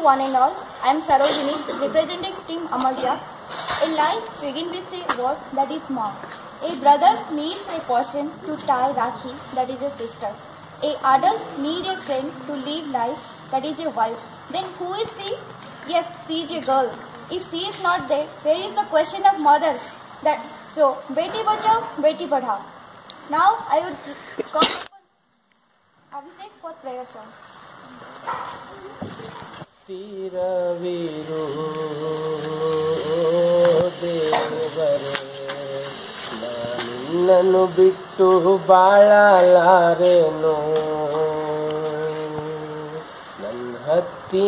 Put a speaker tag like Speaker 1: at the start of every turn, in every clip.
Speaker 1: one and all. I am Sarojini, representing Team Amarja. A life begins with a word that is mom. A brother needs a person to tie Rakhi, that is a sister. A adult needs a friend to live life, that is a wife. Then who is she? Yes, she is a girl. If she is not there, where is the question of mothers? That so, beti bachao, beti padhao. Now I would call upon Abhishek for prayer song.
Speaker 2: ತೀರವಿರು ದೇವರೇ ನಿನ್ನನ್ನು ಬಿಟ್ಟು ಬಾಳಲಾರೆನು ನನ್ನ ಹತ್ತಿ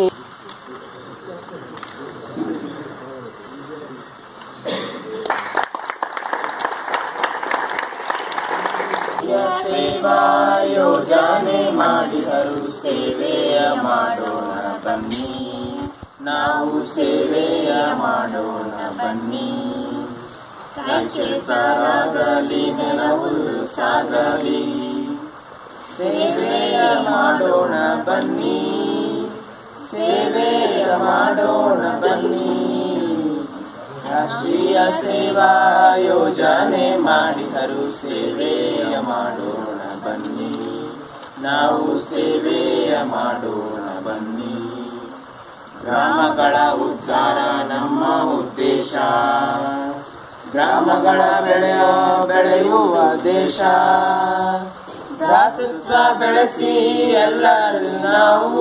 Speaker 2: ಸೇವಾ ಯೋಜನೆ ಮಾಡಿದರು ಸೇವೆಯ ಮಾಡೋಣ ಬನ್ನಿ ನಾವು ಸೇವೆಯ ಮಾಡೋಣ ಬನ್ನಿ ಕೈಕೆ ಸಾರಾಗಲಿ ನೆನಹುಲ್ಲು ಸಾಗಲಿ ಸೇವೆಯ ಮಾಡೋಣ ಬನ್ನಿ ಸೇವೆಯ ಮಾಡೋಣ ಬನ್ನಿ ರಾಷ್ಟ್ರೀಯ ಸೇವಾ ಯೋಜನೆ ಮಾಡಿದರು ಸೇವೆಯ ಮಾಡೋಣ ಬನ್ನಿ ನಾವು ಸೇವೆಯ ಮಾಡೋಣ ಬನ್ನಿ ಗ್ರಾಮಗಳ ಉದ್ಧಾರ ನಮ್ಮ ಉದ್ದೇಶ ಗ್ರಾಮಗಳ ಬೆಳೆಯ ಬೆಳೆಯುವ ದೇಶ ಭ್ರಾತೃತ್ವ ಬೆಳೆಸಿ ಎಲ್ಲರೂ ನಾವು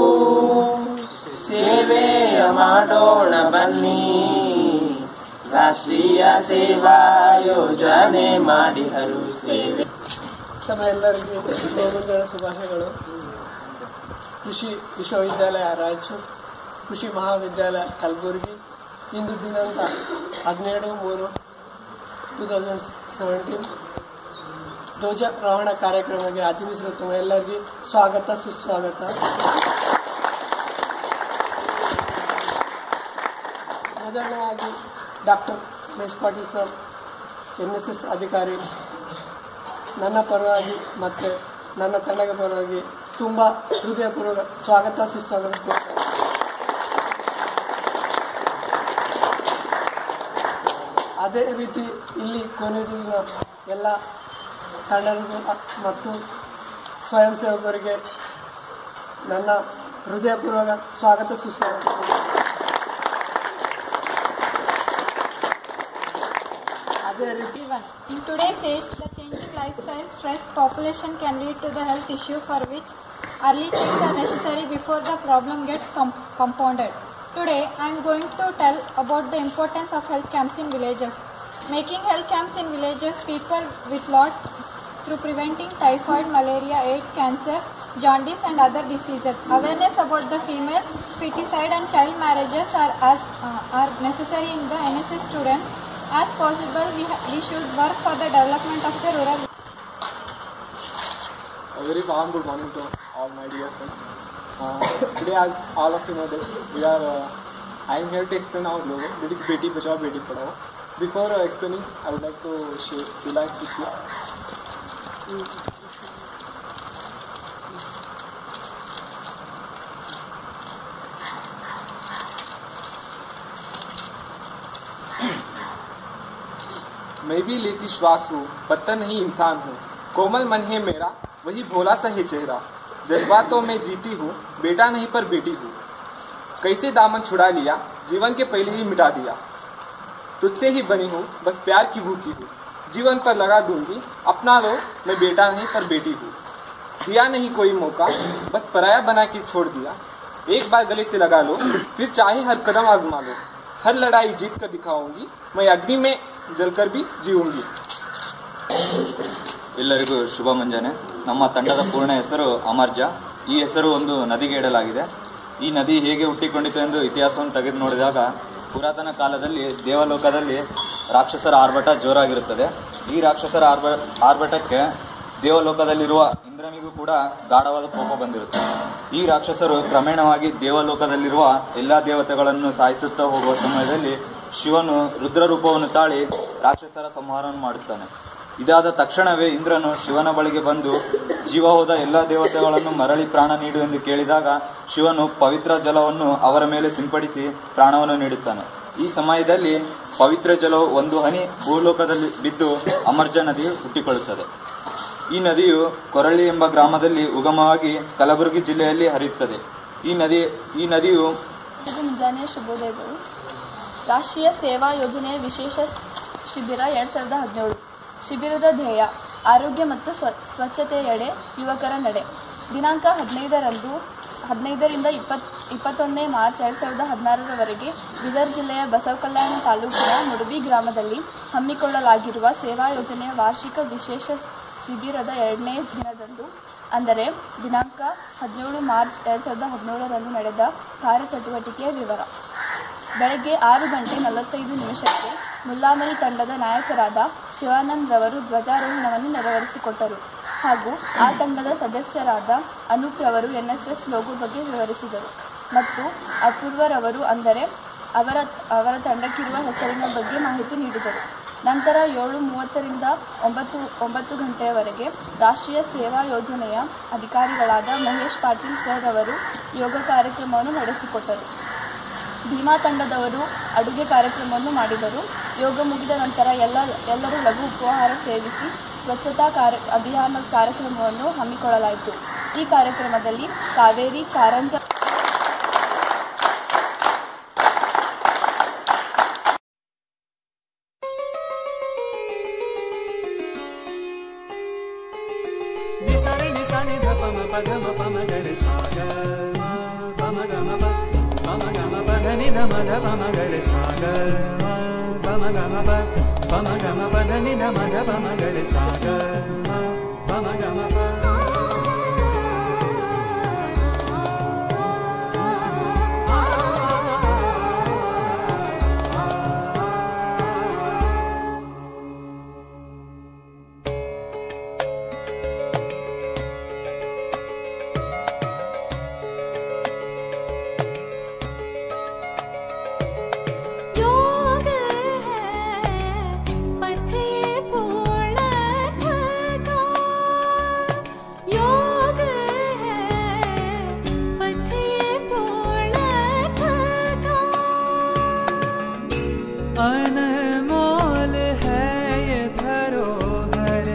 Speaker 2: ಸೇವೆಯ ಮಾಡೋಣ ಬನ್ನಿ ರಾಷ್ಟ್ರೀಯ ಸೇವಾ ಯೋಜನೆ ಮಾಡಿದರು ಸೇವೆ
Speaker 3: ತಮ್ಮ ಎಲ್ಲರಿಗೂ ಸ್ವಾತಂತ್ರ್ಯ ಶುಭಾಶಯಗಳು ಕೃಷಿ ವಿಶ್ವವಿದ್ಯಾಲಯ ರಾಯಚೂರು ಕೃಷಿ ಮಹಾವಿದ್ಯಾಲಯ ಕಲಬುರಗಿ ಇಂದು ದಿನಾಂಕ ಹದಿನೇಳು ಮೂರು ಟೂ ತೌಸಂಡ್ ಸೆವೆಂಟೀನ್ ಧ್ವಜಾರೋಹಣ ಕಾರ್ಯಕ್ರಮಕ್ಕೆ ಆಗಮಿಸಿರುವ ತಮ್ಮ ಎಲ್ಲರಿಗೂ ಸ್ವಾಗತ ಸುಸ್ವಾಗತ ಮೊದಲನೆಯಾಗಿ doctor Ramesh Patil sir N S S ಅಧಿಕಾರಿ ನನ್ನ ಪರವಾಗಿ ಮತ್ತು ನನ್ನ ತಂಡದ ಪರವಾಗಿ ತುಂಬ ಹೃದಯಪೂರ್ವಕ ಸ್ವಾಗತ ಸುಸ್ವಾಗತ ಕೋರ್ತೇನೆ. ಅದೇ ರೀತಿ ಇಲ್ಲಿ ಕೊನೆದಿನ ಎಲ್ಲ ತಂಡರಿಗೂ ಮತ್ತು ಸ್ವಯಂ ಸೇವಕರಿಗೆ ನನ್ನ ಹೃದಯಪೂರ್ವಕ ಸ್ವಾಗತ ಸುಸ್ವಾಗತ ಅದೇ ರೀತಿ
Speaker 4: Everyone. In today's age, the changing lifestyle, stress, population can lead to the health issue for which early checks are necessary before the problem gets com- compounded. Today, I am going to tell about the importance of health camps in villages. Making health camps in villages, people with lot through preventing typhoid, malaria, AIDS, cancer, jaundice and other diseases. Awareness about the female feticide and child marriages are as uh, are necessary in the NSS students. As possible, we, ha- we should work for the development of the rural.
Speaker 5: A very warm good morning to all my dear friends. Uh, today, as all of you know that we are, uh, I am here to explain our logo. That is Beti Bachao Beti Padhao. Before uh, explaining, I would like to share two lines with you. मैं भी लेती श्वास हूँ पत्थर नहीं इंसान हूँ कोमल मन है मेरा वही भोला सा है चेहरा जज्बातों में जीती हूँ बेटा नहीं पर बेटी हूँ कैसे दामन छुड़ा लिया जीवन के पहले ही मिटा दिया तुझसे ही बनी हूँ बस प्यार की भूखी हूँ जीवन पर लगा दूंगी अपना लो मैं बेटा नहीं पर बेटी हूँ दिया नहीं कोई मौका बस पराया बना के छोड़ दिया एक बार गले से लगा लो फिर चाहे हर कदम आजमा लो हर लड़ाई जीत कर दिखाऊंगी मैं अग्नि में जलकर भी जीऊंगी
Speaker 6: ಎಲ್ಲರಿಗೂ ಶುಭ ಮುಂಜಾನೆ ನಮ್ಮ ತಂಡದ ಪೂರ್ಣ ಹೆಸರು ಅಮರ್ಜ ಈ ಹೆಸರು ಒಂದು ನದಿಗೆ ಇಡಲಾಗಿದೆ ಈ ನದಿ ಹೇಗೆ ಹುಟ್ಟಿಕೊಂಡಿತು ಎಂದು ಇತಿಹಾಸವನ್ನು ತೆಗೆದು ನೋಡಿದಾಗ ಪುರಾತನ ಕಾಲದಲ್ಲಿ ದೇವಲೋಕದಲ್ಲಿ ರಾಕ್ಷಸರ ಆರ್ಭಟ ಜೋರಾಗಿರುತ್ತದೆ ಈ ರಾಕ್ಷಸರ ಆರ್ಭ ಆರ್ಭಟಕ್ಕೆ ದೇವಲೋಕದಲ್ಲಿರುವ ಇಂದ್ರನಿಗೂ ಕೂಡ ಗಾಢವಾದ ಕೋಪ ಬಂದಿರುತ್ತೆ ಈ ರಾಕ್ಷಸರು ಕ್ರಮೇಣವಾಗಿ ದೇವಲೋಕದಲ್ಲಿರುವ ಎಲ್ಲ ದೇವತೆಗಳನ್ನು ಸಾಯಿಸುತ್ತಾ ಹೋಗುವ ಸಮಯದಲ್ಲಿ ಶಿವನು ರುದ್ರ ರೂಪವನ್ನು ತಾಳಿ ರಾಕ್ಷಸರ ಸಂಹಾರವನ್ನು ಮಾಡುತ್ತಾನೆ ಇದಾದ ತಕ್ಷಣವೇ ಇಂದ್ರನು ಶಿವನ ಬಳಿಗೆ ಬಂದು ಜೀವ ಹೋದ ಎಲ್ಲ ದೇವತೆಗಳನ್ನು ಮರಳಿ ಪ್ರಾಣ ನೀಡು ಎಂದು ಕೇಳಿದಾಗ ಶಿವನು ಪವಿತ್ರ ಜಲವನ್ನು ಅವರ ಮೇಲೆ ಸಿಂಪಡಿಸಿ ಪ್ರಾಣವನ್ನು ನೀಡುತ್ತಾನೆ ಈ ಸಮಯದಲ್ಲಿ ಪವಿತ್ರ ಜಲವು ಒಂದು ಹನಿ ಭೂಲೋಕದಲ್ಲಿ ಬಿದ್ದು ಅಮರ್ಜ ನದಿ ಹುಟ್ಟಿಕೊಳ್ಳುತ್ತದೆ ಈ ನದಿಯು ಕೊರಳಿ ಎಂಬ ಗ್ರಾಮದಲ್ಲಿ ಉಗಮವಾಗಿ ಕಲಬುರಗಿ ಜಿಲ್ಲೆಯಲ್ಲಿ ಹರಿಯುತ್ತದೆ ಈ ನದಿ ಈ ನದಿಯು
Speaker 7: ಇದು ಮುಂಜಾನೆ ಶುಭೋದಯಗಳು ರಾಷ್ಟ್ರೀಯ ಸೇವಾ ಯೋಜನೆಯ ವಿಶೇಷ ಸ್- ಶಿಬಿರ ಎರಡು ಸಾವಿರದ ಹದಿನೇಳು ಶಿಬಿರದ ಧ್ಯೇಯ ಆರೋಗ್ಯ ಮತ್ತು ಸ್ವ ಸ್ವಚ್ಛತೆಯೆಡೆ ಯುವಕರ ನಡೆ ದಿನಾಂಕ ಹದಿನೈದರಂದು ಹದಿನೈದರಿಂದ ಇಪ್ಪತ್ ಇಪ್ಪತ್ತೊಂದನೇ ಮಾರ್ಚ್ ಎರಡು ಸಾವಿರದ ಹದಿನಾರರವರೆಗೆ ಬೀದರ್ ಜಿಲ್ಲೆಯ ಬಸವಕಲ್ಯಾಣ ತಾಲೂಕಿನ ಮುಡುಬಿ ಗ್ರಾಮದಲ್ಲಿ ಹಮ್ಮಿಕೊಳ್ಳಲಾಗಿರುವ ಸೇವಾ ಯೋಜನೆಯ ವಾರ್ಷಿಕ ವಿಶೇಷ ಸ್- ಶಿಬಿರದ ಎರಡನೇ ದಿನದಂದು ಅಂದರೆ ದಿನಾಂಕ ಹದಿನೇಳು ಮಾರ್ಚ್ ಎರಡು ಸಾವಿರದ ಹದಿನೇಳರಂದು ನಡೆದ ಕಾರ್ಯಚಟುವಟಿಕೆಯ ವಿವರ ಬೆಳಗ್ಗೆ ಆರು ಗಂಟೆ ನಲವತ್ತೈದು ನಿಮಿಷಕ್ಕೆ ಮುಲ್ಲಾಮರಿ ತಂಡದ ನಾಯಕರಾದ ಶಿವಾನಂದ್ ರವರು ಧ್ವಜಾರೋಹಣವನ್ನು ನೆರವೇರಿಸಿಕೊಟ್ಟರು ಹಾಗೂ ಆ ತಂಡದ ಸದಸ್ಯರಾದ ಅನೂಪ್ ರವರು ಎನ್ ಎಸ್ ಎಸ್ ಲೋಗೋ ಬಗ್ಗೆ ವಿವರಿಸಿದರು ಮತ್ತು ಅಪೂರ್ವರವರು ಅಂದರೆ ಅವರ ಅವರ ತಂಡಕ್ಕಿರುವ ಹೆಸರಿನ ಬಗ್ಗೆ ಮಾಹಿತಿ ನೀಡಿದರು ನಂತರ ಏಳು ಮೂವತ್ತರಿಂದ ಒಂಬತ್ತು ಒಂಬತ್ತು ಗಂಟೆಯವರೆಗೆ ರಾಷ್ಟ್ರೀಯ ಸೇವಾ ಯೋಜನೆಯ ಅಧಿಕಾರಿಗಳಾದ ಮಹೇಶ್ ಪಾಟೀಲ್ ಸರ್ ಅವರು ಯೋಗ ಕಾರ್ಯಕ್ರಮವನ್ನು ನಡೆಸಿಕೊಟ್ಟರು ಭೀಮಾ ತಂಡದವರು ಅಡುಗೆ ಕಾರ್ಯಕ್ರಮವನ್ನು ಮಾಡಿದರು ಯೋಗ ಮುಗಿದ ನಂತರ ಎಲ್ಲ ಎಲ್ಲರೂ ಲಘು ಉಪಹಾರ ಸೇವಿಸಿ ಸ್ವಚ್ಛತಾ ಕಾರ್ಯ ಅಭಿಯಾನ ಕಾರ್ಯಕ್ರಮವನ್ನು ಹಮ್ಮಿಕೊಳ್ಳಲಾಯಿತು ಈ ಕಾರ್ಯಕ್ರಮದಲ್ಲಿ ಕಾವೇರಿ ಕಾರಂಜ
Speaker 8: నిసరి నిసని ధ పమ పధ మ పమ గరి సాగ మ పమ గ మ ప పమ గ మ ప ధ ని ధ మ ధ పమ గరి సాగ మ పమ గ మ ప పమ గ మ ప ధ ని ధ మ ధ పమ గరి సాగ మ పమ గ మ ప
Speaker 9: योग है पथ ये पूर्ण का योग है पथ ये पूर्ण का
Speaker 8: अनमोल है ये धरोहर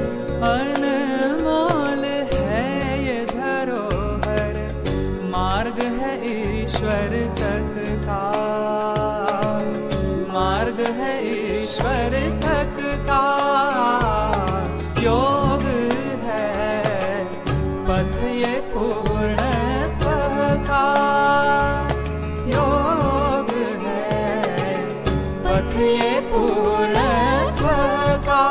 Speaker 8: अनमोल है ये धरोहर मार्ग है ईश्वर तक का मार्ग है ईश्वर तक का योग है पथ ये पूर्ण का योग है पथ ये पूर्ण का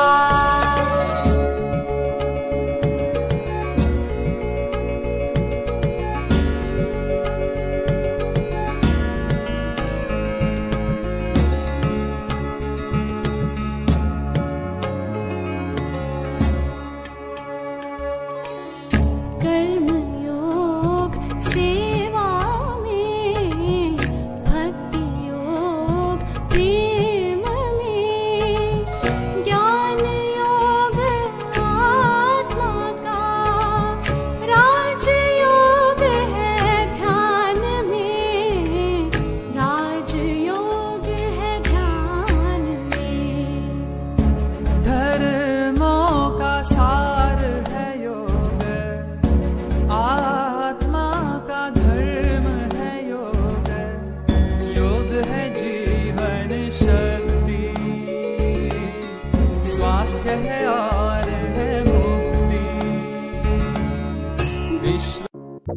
Speaker 9: कर्मयोग सेवा में भक्ति योग प्रेम में ज्ञान योग आत्मा का राजयोग है ध्यान में राजयोग है ध्यान में
Speaker 8: धर्मों का सार है योग आत्मा का धर्म है योग योग है जीवन शक्ति स्वास्थ्य है और है मुक्ति विश्व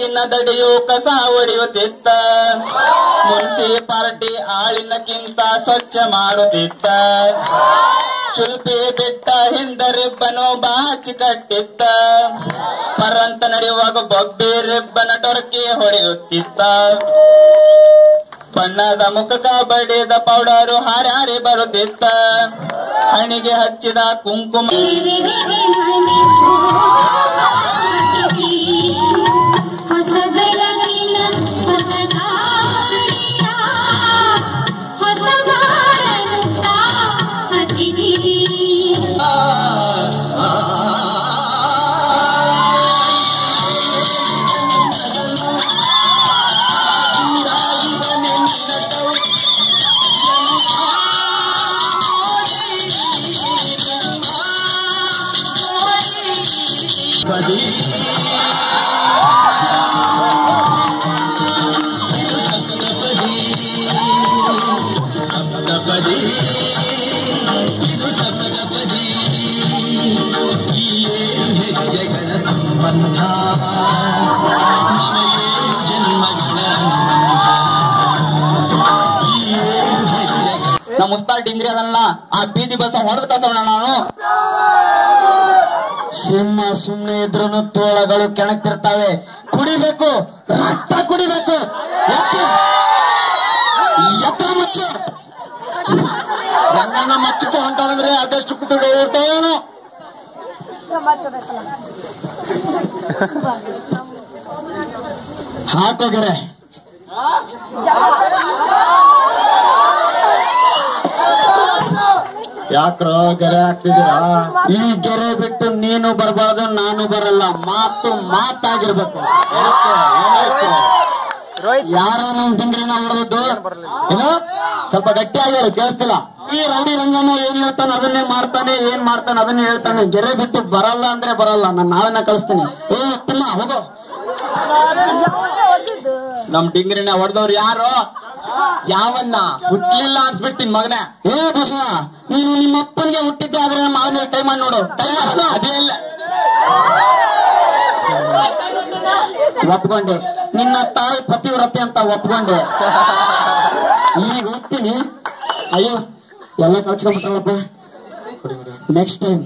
Speaker 10: ರೋಡಿನ ದಡಿಯು ಕಸ ಹೊಡೆಯುತ್ತಿತ್ತ ಮುನ್ಸಿಪಾಲಿಟಿ ಆಳಿನಕ್ಕಿಂತ ಸ್ವಚ್ಛ ಮಾಡುತ್ತಿತ್ತ ಚುಲ್ಪಿ ಬಿಟ್ಟ ಹಿಂದ ರಿಬ್ಬನು ಬಾಚಿ ಕಟ್ಟಿತ್ತ ಪರಂತ ನಡೆಯುವಾಗ ಬೊಬ್ಬಿ ರಿಬ್ಬನ ಟೊರಕಿ ಹೊಡೆಯುತ್ತಿತ್ತ ಬಣ್ಣದ ಮುಖಕ ಬಡಿದ ಪೌಡರು ಹಾರಾರಿ ಬರುತ್ತಿತ್ತ ಹಣಿಗೆ ಹಚ್ಚಿದ ಕುಂಕುಮ ನಮ್ಮ ಉಸ್ತಾದ್ ಡಿಂಗ್ರಿ ಅದನ್ನ ಆ ಬೀದಿ ಬಸ ಹೊಡೆದು ಕಸೋಣ ನಾನು ಸಿಂಹ ಸುಮ್ಮನೆ ಇದ್ರೂ ತೋಳಗಳು ಕೆಣಕ್ತಿರ್ತಾವೆ ಕುಡಿಬೇಕು ರಕ್ತ ಕುಡಿಬೇಕು ಎತ್ತು ಎತ್ತ ಮುಚ್ಚು ರಂಗಣ್ಣ ಮಚ್ಚಕ್ಕೆ ಹೊಂಟಾನಂದ್ರೆ ಅದೆಷ್ಟು ಕುತುಡಿ ಇರ್ತೇನು ಹಾಕೋಗ್ರೆ ಯಾಕ್ರೋ ಗೆರೆ ಹಾಕ್ತಿದ್ದೀರಾ ಈ ಗೆರೆ ಬಿಟ್ಟು ನೀನು ಬರಬಾರ್ದು ನಾನು ಬರಲ್ಲ ಮಾತು ಮಾತಾಗಿರ್ಬೇಕು ಏನಕ್ಕೆ? ಏನಾಯ್ತು? ಯಾರೋ ನಮ್ ಡಿಂಗ್ರಿನ ಹೊಡೆದದ್ದು ಏನು ಸ್ವಲ್ಪ ಗಟ್ಟಿಯಾಗಿ ಹೇಳು ಕೇಳಿಸ್ತಿಲ್ಲ ಈ ರೌಡಿ ರಂಗನ ಏನ್ ಹೇಳ್ತಾನೆ ಅದನ್ನೇ ಮಾಡ್ತಾನೆ ಏನ್ ಮಾಡ್ತಾನೆ ಅದನ್ನೇ ಹೇಳ್ತಾನೆ ಗೆರೆ ಬಿಟ್ಟು ಬರಲ್ಲ ಅಂದ್ರೆ ಬರಲ್ಲ ನಾನು ನಾಳೆನ ಕಳಿಸ್ತೀನಿ ಏ ಉತ್ತಮ ಹೋಗೋ ನಮ್ ಡಿಂಗ್ರಿನ ಹೊಡೆದವ್ರು ಯಾರು ಯಾವನ್ನ ಹುಟ್ಲಿಲ್ಲ ಅನ್ಸ್ಬಿಡ್ತೀನಿ ಮಗನ ಏ ಬಸವ ನೀನು ನಿಮ್ಮ ಅಪ್ಪನಿಗೆ ಹುಟ್ಟಿದ್ದೆ ಆದ್ರೆ ನಮ್ಮ ಮಾವನ ಕೈ ಮಾಡಿ ನೋಡು ಕೈ ಮಾಡು. ಅದೇ ಇಲ್ಲ ಒಪ್ಕೊಂಡೆ ನಿನ್ನ ತಾಯಿ ಪತಿವ್ರತೆ ಅಂತ ಒಪ್ಕೊಂಡೆ ಈಗ ಹೋಗ್ತೀನಿ ಅಯ್ಯೋ ಎಲ್ಲ ಕಳ್ಸ್ಕೊಂಡ್ಬಿಟ್ಟಲ್ಲಪ್ಪ ನೆಕ್ಸ್ಟ್ ಟೈಮ್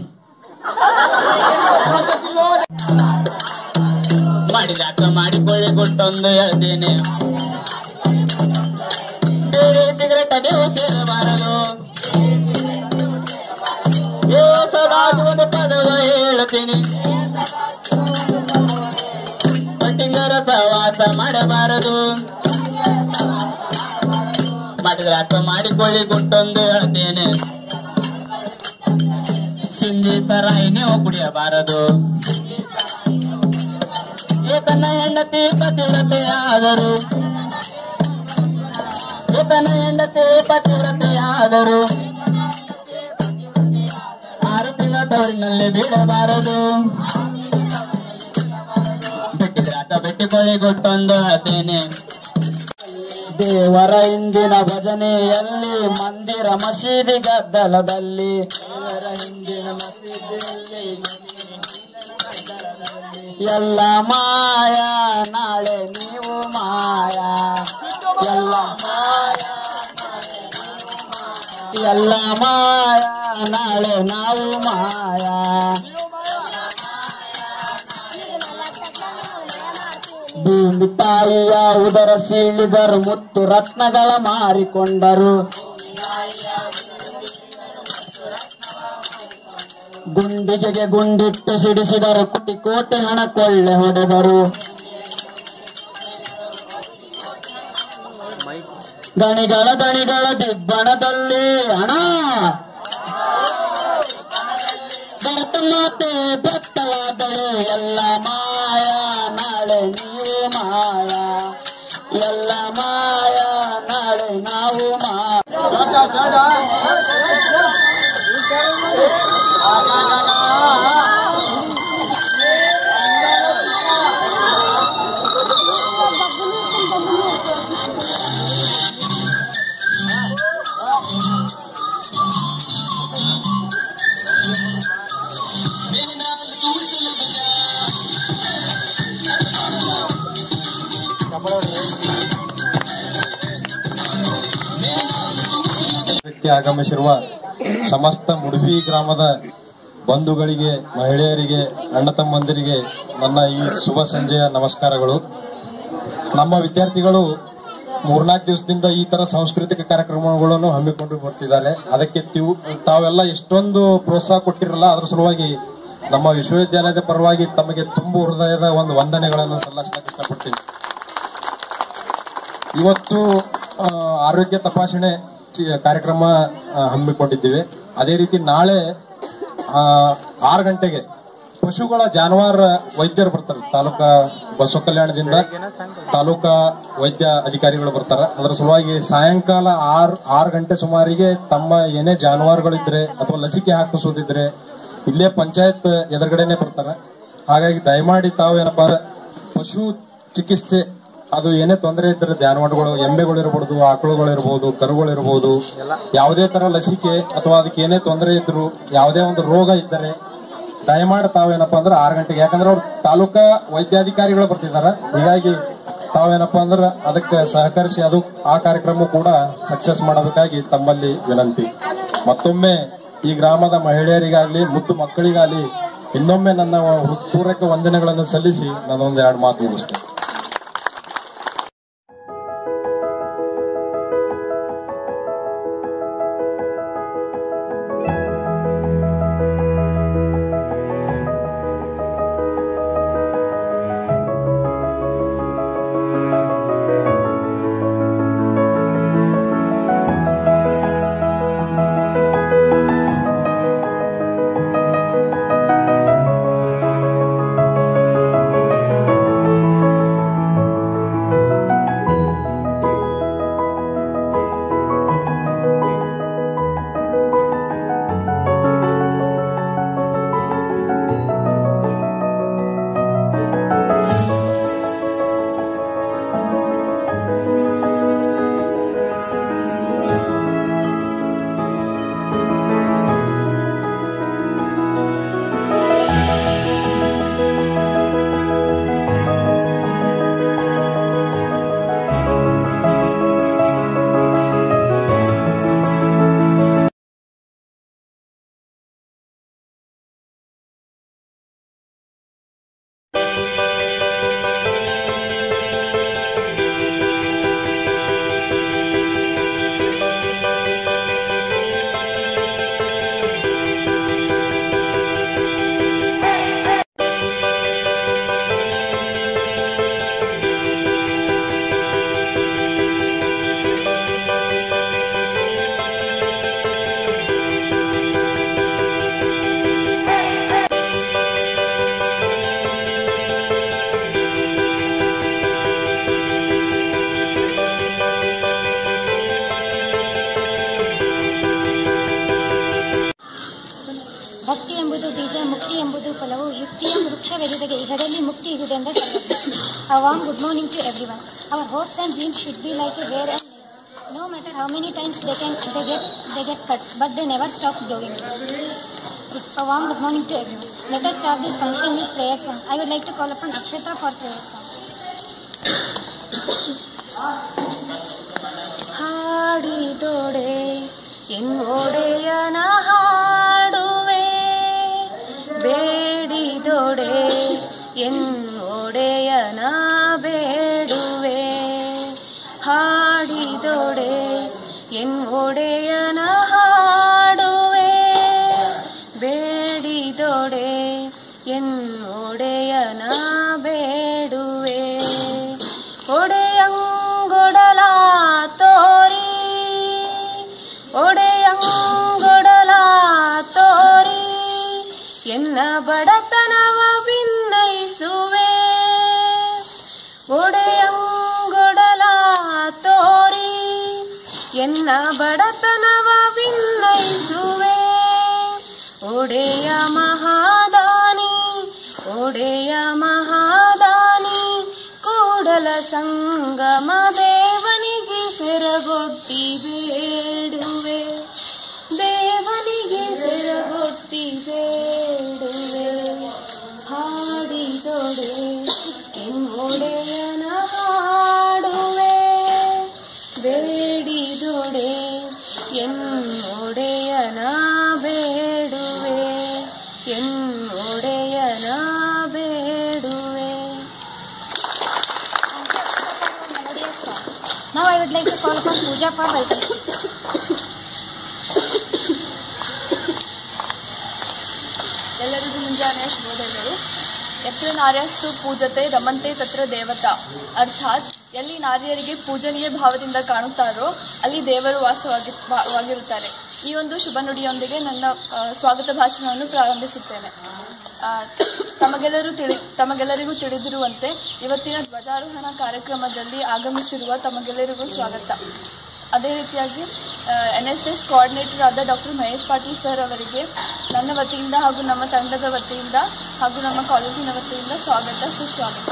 Speaker 10: ಮಾಡಿದಾಕ ಮಾಡಿಕೊಳ್ಳಿ ಕೊಟ್ಟೊಂದು ಹೇಳ್ತೀನಿ ಬೇರೆ ಸಿಗರೆಟ್ ನೀವು ಸೇರಬಾರದು ಏ ಸದಾಜ್ ಒಂದು ಪದವ ಹೇಳ್ತೀನಿ ಪಟ್ಟಿಂಗರ ಸಹವಾಸ ಮಾಡಬಾರದು ಮಾಡಿದ್ರಾಕ ಮಾಡಿಕೊಳ್ಳಿ ಕೊಟ್ಟೊಂದು ಹೇಳ್ತೇನೆ ಸಿಂಧಿ ಸರಾಯಿ ನೀವು ಕುಡಿಯಬಾರದು ಏತನ ಹೆಂಡತಿ ಪತಿವ್ರತೆಯಾದರು ಏತನ ಹೆಂಡತಿ ಪತಿವ್ರತೆಯಾದರು ಆರು ತಿಂಗಳ ತವರಿನಲ್ಲಿ ಬೀಳಬಾರದು ಬಿಟ್ಟಿದ್ರಾತ ಬಿಟ್ಟಿಕೊಳ್ಳಿ ಕೊಟ್ಟೊಂದು ಹೇಳ್ತೇನೆ ದೇವರ ಇಂದಿನ ಭಜನೆಯಲ್ಲಿ ಮಂದಿರ ಮಸೀದಿ ಗದ್ದಲದಲ್ಲಿ ದೇವರ ಹಿಂದಿನ ಮಸೀದಿಯಲ್ಲಿ ಎಲ್ಲ ಮಾಯ ನಾಳೆ ನೀವು ಮಾಯ ಎಲ್ಲ ಮಾಯ ಎಲ್ಲ ಮಾಯ ನಾಳೆ ನಾವು ಮಾಯ ಭೂಮಿ ತಾಯಿಯ ಉದರ ಸೀಳಿದರು ಮುತ್ತು ರತ್ನಗಳ ಮಾರಿಕೊಂಡರು ಗುಂಡಿಗೆಗೆ ಗುಂಡಿಟ್ಟು ಸಿಡಿಸಿದರು ಕೋಟಿ ಕೋಟಿ ಹಣ ಕೊಳ್ಳೆ ಹೊಡೆದರು ಗಣಿಗಳ ದಣಿಗಳ ದಿಬ್ಬಣದಲ್ಲಿ ಹಣ ಭರತ ಮಾತೆ ಬೆತ್ತಲಾದಳು ಎಲ್ಲ ಮಾಯ ನಾಳೆ ನೀವು ಮಾಯ ಎಲ್ಲ ಮಾಯ ನಾಳೆ ನಾವು ಮಾಯ
Speaker 11: ಕಾರ್ಯಕ್ರಮಕ್ಕೆ ಆಗಮಿಸಿರುವ ಸಮಸ್ತ ಮುಡುಬಿ ಗ್ರಾಮದ ಬಂಧುಗಳಿಗೆ ಮಹಿಳೆಯರಿಗೆ ಅಣ್ಣ ತಮ್ಮಂದಿರಿಗೆ ನನ್ನ ಈ ಶುಭ ಸಂಜೆಯ ನಮಸ್ಕಾರಗಳು ನಮ್ಮ ವಿದ್ಯಾರ್ಥಿಗಳು ಮೂರ್ನಾಲ್ಕು ದಿವಸದಿಂದ ಈ ತರ ಸಾಂಸ್ಕೃತಿಕ ಕಾರ್ಯಕ್ರಮಗಳನ್ನು ಹಮ್ಮಿಕೊಂಡು ಬರ್ತಿದ್ದಾರೆ ಅದಕ್ಕೆ ತೀವ್- ತಾವೆಲ್ಲ ಎಷ್ಟೊಂದು ಪ್ರೋತ್ಸಾಹ ಕೊಟ್ಟಿರಲ್ಲ ಅದ್ರ ಸಲುವಾಗಿ ನಮ್ಮ ವಿಶ್ವವಿದ್ಯಾಲಯದ ಪರವಾಗಿ ತಮಗೆ ತುಂಬು ಹೃದಯದ ಒಂದು ವಂದನೆಗಳನ್ನು ಸಲ್ಲಿಸಲಿಕ್ಕೆ ಇಷ್ಟಪಡ್ತೀನಿ ಇವತ್ತು ಆ, ಆರೋಗ್ಯ ತಪಾಸಣೆ ಚಿ- ಕಾರ್ಯಕ್ರಮ ಆ, ಹಮ್ಮಿಕೊಂಡಿದ್ದೀವಿ ಅದೇ ರೀತಿ ನಾಳೆ ಆ, ಆರು ಗಂಟೆಗೆ ಪಶುಗಳ ಜಾನುವಾರ ವೈದ್ಯರು ಬರ್ತಾರೆ ತಾಲೂಕಾ ಬಸವ ಕಲ್ಯಾಣದಿಂದ ತಾಲೂಕಾ ವೈದ್ಯ ಅಧಿಕಾರಿಗಳು ಬರ್ತಾರೆ ಅದರ ಸಲುವಾಗಿ ಸಾಯಂಕಾಲ ಆರ್ ಆರು ಗಂಟೆ ಸುಮಾರಿಗೆ ತಮ್ಮ ಏನೇ ಜಾನುವಾರುಗಳಿದ್ರೆ ಅಥವಾ ಲಸಿಕೆ ಹಾಕಿಸೋದಿದ್ರೆ ಇಲ್ಲೇ ಪಂಚಾಯತ್ ಎದುರುಗಡೆನೆ ಬರ್ತಾರೆ ಹಾಗಾಗಿ ದಯಮಾಡಿ ತಾವು ಏನಪ್ಪಾ ಅಂದ್ರೆ ಪಶು ಚಿಕಿತ್ಸೆ ಅದು ಏನೇ ತೊಂದರೆ ಇದ್ರೆ ಜಾನುವಾರುಗಳು ಎಮ್ಮೆಗಳು ಇರಬಹುದು ಆಕಳುಗಳು ಇರಬಹುದು ಕರುಗಳು ಇರಬಹುದು ಯಾವುದೇ ತರ ಲಸಿಕೆ ಅಥವಾ ಅದಕ್ಕೆ ಏನೇ ತೊಂದರೆ ಇದ್ರು ಯಾವುದೇ ಒಂದು ರೋಗ ಇದ್ದರೆ ದಯಮಾಡಿ ತಾವೇನಪ್ಪ ಅಂದ್ರೆ ಆರು ಗಂಟೆಗೆ ಯಾಕಂದ್ರೆ ಅವ್ರು ತಾಲೂಕಾ ವೈದ್ಯಾಧಿಕಾರಿಗಳು ಬರ್ತಿದಾರ ಹೀಗಾಗಿ ತಾವೇನಪ್ಪ ಅಂದ್ರೆ ಅದಕ್ಕೆ ಸಹಕರಿಸಿ ಅದು ಆ ಕಾರ್ಯಕ್ರಮ ಕೂಡ ಸಕ್ಸಸ್ ಮಾಡಬೇಕಾಗಿ ತಮ್ಮಲ್ಲಿ ವಿನಂತಿ ಮತ್ತೊಮ್ಮೆ ಈ ಗ್ರಾಮದ ಮಹಿಳೆಯರಿಗಾಗ್ಲಿ ಮುದ್ದು ಮಕ್ಕಳಿಗಾಗ್ಲಿ ಇನ್ನೊಮ್ಮೆ ನನ್ನ ಹೃತ್ಪೂರ್ವಕ ವಂದನೆಗಳನ್ನು ಸಲ್ಲಿಸಿ ನಾನೊಂದು ಎರಡು ಮಾತು ಮುಗಿಸ್ತೇನೆ
Speaker 12: ಭಕ್ತಿ ಎಂಬುದು ಬೀಜ ಮುಕ್ತಿ ಎಂಬುದು ಫಲವು ಯುಕ್ತಿಯ ವೃಕ್ಷವೆರಿದರೆ ಇದರಲ್ಲಿ ಮುಕ್ತಿ ಇರುವುದೆಂದ ಸರ್ವಜ್ಞ A warm good morning to everyone. Our hopes and dreams should be like a hair and nails. No matter how many times they can they get they get cut, but they never stop growing. A warm good morning to everyone. Let us start this function with prayer song. I would like to call upon Akshatra for prayer song.
Speaker 13: ಹಾಡಿದೊಡೆ ಎನ್ನೊಡೆಯನ ಹಾಡುವೆ ಬೇಡಿದೊಡೆ ಎನ್ನೊಡೆಯನ ಬೇಡುವೆ ಹಾಡಿದೊಡೆ ಎನ್ನೊಡೆಯನ ಹಾಡುವೆ ಬೇಡಿದೊಡೆ ಎನ್ನೊಡೆಯನ ಬೇಡುವೆ ಒಡೆಯಂಗೊಡಲ ತೋರಿ ಒಡೆಯಂಗೊಡಲ ತೋರಿ ಎನ್ನ ಬಡತನವ ಭಿನ್ನಯಿಸುವೆ ಒಡೆಯಂಗೊಡಲ ತೋರಿ ಎನ್ನ ಬಡತನವ ಭಿನ್ನಯಿಸುವೆ ಒಡೆಯ ಮಹಾದಾನಿ ಒಡೆಯ ಮಹಾದಾನಿ ಕೂಡಲ ಸಂಗಮ ದೇವನಿಗೆ ಸೆರಗೊಟ್ಟಿ ಬೇಡುವೆ ದೇವನಿಗೆ ಸೆರಗೊಟ್ಟಿ ಬೇಡುವೆ ಹಾಡಿದೊಡೆ ಎನ್ನೊಡೆಯನ ಹಾಡುವೆ ಬೇಡಿದೊಡೆ ಎನ್ನ
Speaker 12: Now I would like to call upon Pooja for welcome speech.
Speaker 7: ಎಲ್ಲರಿಗೂ ಮುಂಜಾನೆಯ ಶುಭೋದಯಗಳು ಎಫ್ರಿ ನಾರ್ಯಸ್ತು ಪೂಜತೆ ರಮಂತೆ ತತ್ರ ದೇವತಾ ಅರ್ಥಾತ್ ಎಲ್ಲಿ ನಾರಿಯರಿಗೆ ಪೂಜನೀಯ ಭಾವದಿಂದ ಕಾಣುತ್ತಾರೋ ಅಲ್ಲಿ ದೇವರು ವಾಸವಾಗಿ ವಾ- ವಾಗಿರುತ್ತಾರೆ ಈ ಒಂದು ಶುಭ ನುಡಿಯೊಂದಿಗೆ ನನ್ನ ಆ, ಸ್ವಾಗತ ಭಾಷಣವನ್ನು ಪ್ರಾರಂಭಿಸುತ್ತೇನೆ ಆ, ತಮಗೆಲ್ಲರೂ ತಿಳಿ ತಮಗೆಲ್ಲರಿಗೂ ತಿಳಿದಿರುವಂತೆ ಇವತ್ತಿನ ಧ್ವಜಾರೋಹಣ ಕಾರ್ಯಕ್ರಮದಲ್ಲಿ ಆಗಮಿಸಿರುವ ತಮಗೆಲ್ಲರಿಗೂ ಸ್ವಾಗತ ಅದೇ ರೀತಿಯಾಗಿ ಎನ್ ಎಸ್ ಎಸ್ ಕೋಆರ್ಡಿನೇಟರ್ ಆದ ಡಾಕ್ಟರ್ ಮಹೇಶ್ ಪಾಟೀಲ್ ಸರ್ ಅವರಿಗೆ ನನ್ನ ವತಿಯಿಂದ ಹಾಗೂ ನಮ್ಮ ತಂಡದ ವತಿಯಿಂದ ಹಾಗೂ ನಮ್ಮ ಕಾಲೇಜಿನ ವತಿಯಿಂದ ಸ್ವಾಗತ ಸುಸ್ವಾಗತ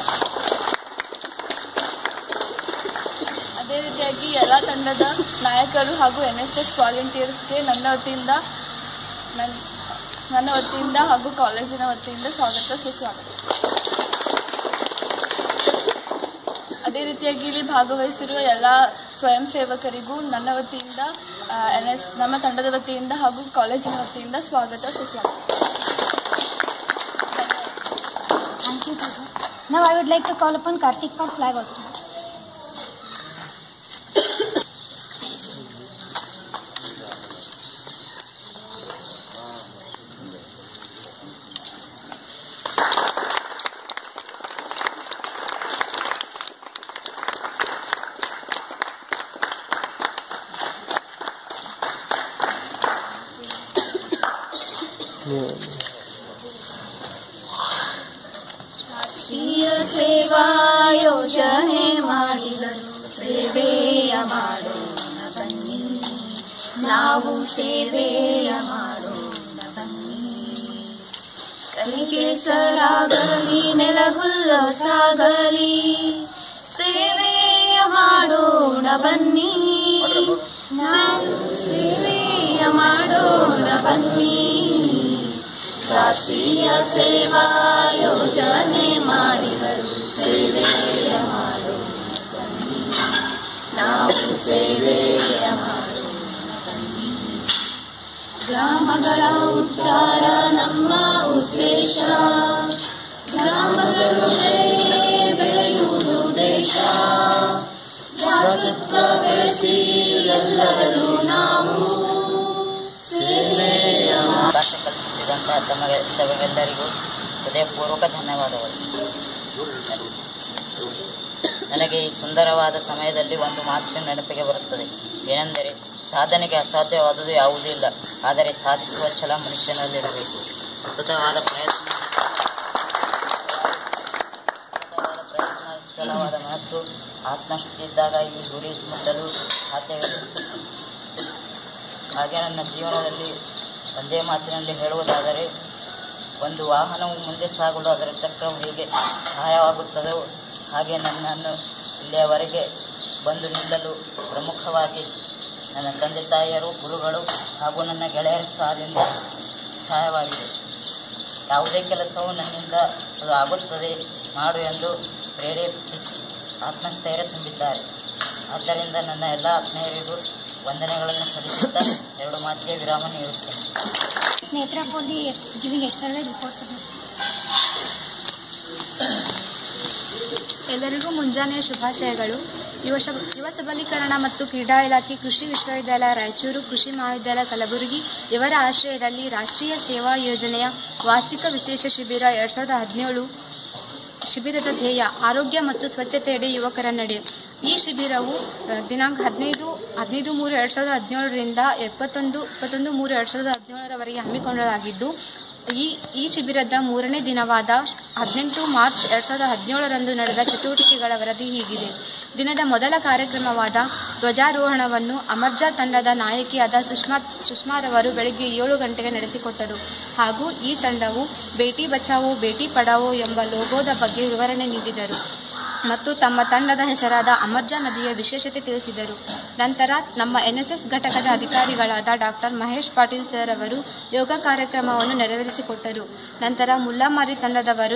Speaker 7: ಅದೇ ರೀತಿಯಾಗಿ ಎಲ್ಲ ತಂಡದ ನಾಯಕರು ಹಾಗೂ ಎನ್ ಎಸ್ ಎಸ್ ವಾಲಂಟಿಯರ್ಸ್ಗೆ ನನ್ನ ವತಿಯಿಂದ ನನ್ನ ನನ್ನ ವತಿಯಿಂದ ಹಾಗೂ ಕಾಲೇಜಿನ ವತಿಯಿಂದ ಸ್ವಾಗತ ಸುಸ್ವಾಗತ ಅದೇ ರೀತಿಯಾಗಿ ಇಲ್ಲಿ ಭಾಗವಹಿಸಿರುವ ಎಲ್ಲ ಸ್ವಯಂ ಸೇವಕರಿಗೂ ನನ್ನ ವತಿಯಿಂದ ಎನ್ ಎಸ್ ನಮ್ಮ ತಂಡದ ವತಿಯಿಂದ ಹಾಗೂ ಕಾಲೇಜಿನ ವತಿಯಿಂದ ಸ್ವಾಗತ ಸುಸ್ವಾಗತ
Speaker 12: Thank you, Pooja. Now I would like to call upon Karthik for flag hosting.
Speaker 1: ರಾಷ್ಟ್ರೀಯ ಸೇವಾ ಯೋಜನೆ ಮಾಡಿದರು ಸೇವೆಯ ಮಾಡೋಣ ಬನ್ನಿ ನಾವು ಸೇವೆಯ ಮಾಡೋಣ ಬನ್ನಿ ಕೈಗೆ ಸರಾಗಲಿ ನೆಲಗುಲ್ಲ ಸಾಗಲಿ ಸೇವೆಯ ಮಾಡೋಣ ಬನ್ನಿ ನಾವು ಸೇವೆಯ ಮಾಡೋಣ ಬನ್ನಿ ರಾಷ್ಟ್ರೀಯ ಸೇವಾ ಯೋಜನೆ ಮಾಡಿದರು ಸೇವೆಯ ಮಾಡೋಣ ಬನ್ನಿ ನಾವು ಸೇವೆಯ ಮಾಡೋಣ ಬನ್ನಿ ಗ್ರಾಮಗಳ ಉದ್ಧಾರ ನಮ್ಮ ಉದ್ದೇಶ ಗ್ರಾಮಗಳು ಬೆಳೆಯೇ ಬೆಳೆಯುವುದು ದೇಶ ಭ್ರಾತೃತ್ವ ಬೆಳೆಸಿ ಎಲ್ಲರಲ್ಲೂ ನಾವು ಸೇವೆಯ
Speaker 14: ಅವಕಾಶ ಕಲ್ಪಿಸಿದಂಥ ತಮಗೆ ತಮಗೆಲ್ಲರಿಗೂ ಹೃದಯಪೂರ್ವಕ ಧನ್ಯವಾದಗಳು ನನಗೆ ಈ ಸುಂದರವಾದ ಸಮಯದಲ್ಲಿ ಒಂದು ಮಾತು ನೆನಪಿಗೆ ಬರುತ್ತದೆ ಏನೆಂದರೆ ಸಾಧನೆಗೆ ಅಸಾಧ್ಯವಾದುದು ಯಾವುದೂ ಇಲ್ಲ ಆದರೆ ಸಾಧಿಸುವ ಛಲ ಮನುಷ್ಯನಲ್ಲಿರಬೇಕು ಸತತವಾದ ಪ್ರಯತ್ನ ಸತತವಾದ ಪ್ರಯತ್ನ ಛಲವಾದ ಮನಸ್ಸು ಆತ್ಮಶಕ್ತಿ ಇದ್ದಾಗ ಈ ಗುರಿ ಮುಟ್ಟಲು ಸಾಧ್ಯವಿದೆ ಹಾಗೆ ನನ್ನ ಜೀವನದಲ್ಲಿ ಒಂದೇ ಮಾತಿನಲ್ಲಿ ಹೇಳುವುದಾದರೆ ಒಂದು ವಾಹನವು ಮುಂದೆ ಸಾಗಲು ಅದರ ಚಕ್ರವು ಹೇಗೆ ಸಹಾಯವಾಗುತ್ತದೋ ಹಾಗೆ ನನ್ನನ್ನು ಇಲ್ಲಿಯವರೆಗೆ ಬಂದು ನಿಲ್ಲಲು ಪ್ರಮುಖವಾಗಿ ನನ್ನ ತಂದೆ ತಾಯಿಯರು ಗುರುಗಳು ಹಾಗೂ ನನ್ನ ಗೆಳೆಯರ ಸಹದಿಂದ ಸಹಾಯವಾಗಿದೆ ಯಾವುದೇ ಕೆಲಸವು ನನ್ನಿಂದ ಅದು ಆಗುತ್ತದೆ ಮಾಡು ಎಂದು ಪ್ರೇರೇಪಿಸಿ ಆತ್ಮಸ್ಥೈರ್ಯ ತುಂಬಿದ್ದಾರೆ ಆದ್ದರಿಂದ ನನ್ನ ಎಲ್ಲ ಆತ್ಮೀಯರಿಗೂ ವಂದನೆಗಳನ್ನು ಸಲ್ಲಿಸುತ್ತಾ ಎರಡು ಮಾತಿಗೆ ವಿರಾಮ ನೀಡುತ್ತೇನೆ
Speaker 12: Netra for the giving external report submission.
Speaker 15: ಎಲ್ಲರಿಗೂ ಮುಂಜಾನೆಯ ಶುಭಾಶಯಗಳು ಯುವ ಶಬ- ಯುವ ಸಬಲೀಕರಣ ಮತ್ತು ಕ್ರೀಡಾ ಇಲಾಖೆ ಕೃಷಿ ವಿಶ್ವವಿದ್ಯಾಲಯ ರಾಯಚೂರು ಕೃಷಿ ಮಹಾವಿದ್ಯಾಲಯ ಕಲಬುರಗಿ ಇವರ ಆಶ್ರಯದಲ್ಲಿ ರಾಷ್ಟ್ರೀಯ ಸೇವಾ ಯೋಜನೆಯ ವಾರ್ಷಿಕ ವಿಶೇಷ ಶಿಬಿರ ಎರಡು ಸಾವಿರದ ಹದಿನೇಳು ಶಿಬಿರದ ಧ್ಯೇಯ ಆರೋಗ್ಯ ಮತ್ತು ಸ್ವಚ್ಛತೆಯಡಿ ಯುವಕರ ನಡೆ ಈ ಶಿಬಿರವು ಅ, ದಿನಾಂಕ ಹದಿನೈದು ಹದಿನೈದು ಮೂರು ಎರಡು ಸಾವಿರದ ಹದಿನೇಳರಿಂದ ಎಪ್ಪತ್ತೊಂದು ಇಪ್ಪತ್ತೊಂದು ಮೂರು ಎರಡು ಸಾವಿರದ ಹದಿನೇಳರವರೆಗೆ ಹಮ್ಮಿಕೊಳ್ಳಲಾಗಿದ್ದು ಈ ಈ ಶಿಬಿರದ ಮೂರನೇ ದಿನವಾದ ಹದಿನೆಂಟು ಮಾರ್ಚ್ ಎರಡು ಸಾವಿರದ ಹದಿನೇಳರಂದು ನಡೆದ ಚಟುವಟಿಕೆಗಳ ವರದಿ ಹೀಗಿದೆ ದಿನದ ಮೊದಲ ಕಾರ್ಯಕ್ರಮವಾದ ಧ್ವಜಾರೋಹಣವನ್ನು ಅಮರ್ಜಾ ತಂಡದ ನಾಯಕಿಯಾದ ಸುಷ್ಮಾ ಸುಷ್ಮಾರವರು ಬೆಳಗ್ಗೆ ಏಳು ಗಂಟೆಗೆ ನಡೆಸಿಕೊಟ್ಟರು ಹಾಗೂ ಈ ತಂಡವು ಬೇಟಿ ಬಚಾವೋ ಬೇಟಿ ಪಡಾವೋ ಎಂಬ ಲೋಗೋದ ಬಗ್ಗೆ ವಿವರಣೆ ನೀಡಿದರು ಮತ್ತು ತಮ್ಮ ತಂಡದ ಹೆಸರಾದ ಅಮರ್ಜಾ ನದಿಯ ವಿಶೇಷತೆ ತಿಳಿಸಿದರು ನಂತರ ನಮ್ಮ ಎನ್ಎಸ್ಎಸ್ ಘಟಕದ ಅಧಿಕಾರಿಗಳಾದ ಡಾಕ್ಟರ್ ಮಹೇಶ್ ಪಾಟೀಲ್ ಸರ್ ಅವರು ಯೋಗ ಕಾರ್ಯಕ್ರಮವನ್ನು ನೆರವೇರಿಸಿಕೊಟ್ಟರು ನಂತರ ಮುಲ್ಲಾಮಾರಿ ತಂಡದವರು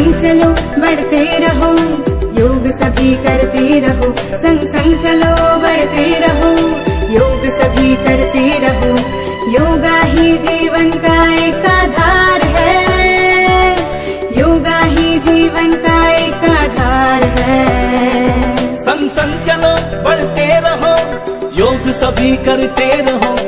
Speaker 16: संग चलो बढ़ते रहो योग सभी करते रहो संग संग चलो बढ़ते रहो योग सभी करते रहो योगा ही जीवन का एक आधार है योगा ही जीवन का एक आधार है
Speaker 17: संग संग चलो बढ़ते रहो योग सभी करते रहो